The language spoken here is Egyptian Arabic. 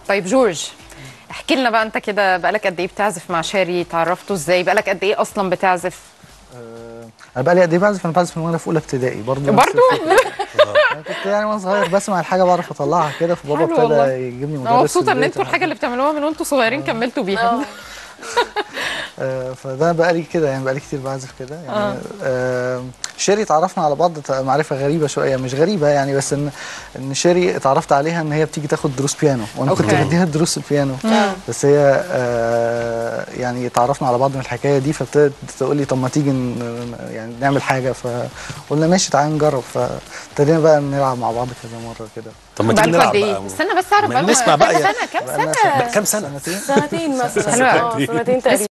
طيب جورج احكي لنا بقى انت كده بقالك قد ايه بتعزف مع شاري اتعرفتوا ازاي بقالك قد ايه اصلا بتعزف آه، انا بقى لي قد ايه بعزف انا بعزف من وانا في اولى ابتدائي برضه نفس برضو الفكرة. انا كنت يعني وانا صغير بسمع الحاجه بعرف اطلعها كده فبابا حلو والله. ابتدى يجيبني مدرس انا في مبسوطه ان البيت انتوا الحاجه وحاجة. اللي بتعملوها من وانتوا صغيرين كملتوا بيها آه، فده بقى لي كده يعني بقى لي كتير بعزف كده يعني آه. شيري اتعرفنا على بعض تع- معرفه غريبه شويه مش غريبه يعني بس ان ان شيري اتعرفت عليها ان هي بتيجي تاخد دروس بيانو وانا كنت أوكي. بديها دروس البيانو بس هي آه يعني اتعرفنا على بعض من الحكايه دي فابتدت تقول لي طب ما تيجي ن- يعني نعمل حاجه فقلنا ماشي تعالى نجرب فابتدينا بقى نلعب مع بعض كذا مره كده طب ما تيجي بقالكوا قد نلعب ايه بقى استنى بس اعرف ما بقالكوا نسمع بقى كام يا- سنه كام بقالنا سنه كام سنه سنتين سنتين مثلا حلوة اه سنتين تقريبا